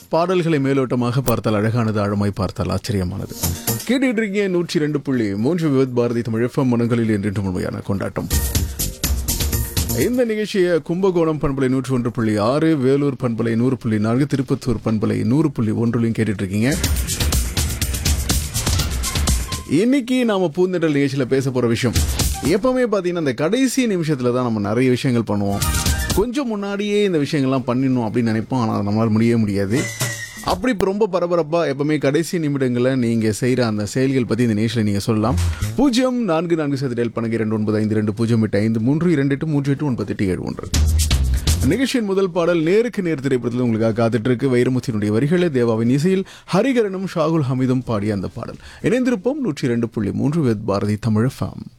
பாடல்களை மேலோட்டமாக பார்த்தால் அழகானது ஆழமாய் பார்த்தால் ஆச்சரியமானது கேட்டுட்டு இருக்கீங்க நூற்றி ரெண்டு புள்ளி மூன்று விவத் பாரதி தமிழ் எஃப்எம் மனங்களில் என்றென்று முழுமையான கொண்டாட்டம் இந்த நிகழ்ச்சியை கும்பகோணம் பண்பலை நூற்றி ஒன்று புள்ளி ஆறு வேலூர் பண்பலை நூறு புள்ளி நான்கு திருப்பத்தூர் பண்பலை நூறு புள்ளி ஒன்றுலையும் கேட்டுட்டு இருக்கீங்க இன்னைக்கு நாம பூந்தெண்டல் நிகழ்ச்சியில் பேச போற விஷயம் எப்பவுமே பார்த்தீங்கன்னா இந்த கடைசி நிமிஷத்துல தான் நம்ம நிறைய விஷயங்கள் பண்ணுவோம் கொஞ்சம் முன்னாடியே இந்த விஷயங்கள்லாம் பண்ணிடணும் அப்படின்னு நினைப்போம் ஆனால் அது நம்மளால முடியவே முடியாது அப்படி இப்போ ரொம்ப பரபரப்பாக எப்பவுமே கடைசி நிமிடங்களில் நீங்கள் செய்கிற அந்த செயல்கள் பற்றி இந்த நிகழ்ச்சியில் நீங்கள் சொல்லலாம் பூஜ்ஜியம் நான்கு நான்கு சதுரல் பணக்கு இரண்டு ஒன்பது ஐந்து ரெண்டு பூஜ்ஜியம் எட்டு ஐந்து மூன்று இரண்டு எட்டு மூன்று எட்டு ஒன்பது எட்டு ஏழு ஒன்று நிகழ்ச்சியின் முதல் பாடல் நேருக்கு நேர் திரைப்படத்தில் உங்களுக்காக காத்துட்டு இருக்கு வைரமுத்தினுடைய வரிகளே தேவாவின் இசையில் ஹரிகரனும் ஷாகுல் ஹமீதும் பாடிய அந்த பாடல் இணைந்திருப்போம் நூற்றி இரண்டு புள்ளி மூன்று வித் பாரதி தமிழ் ஃபேம்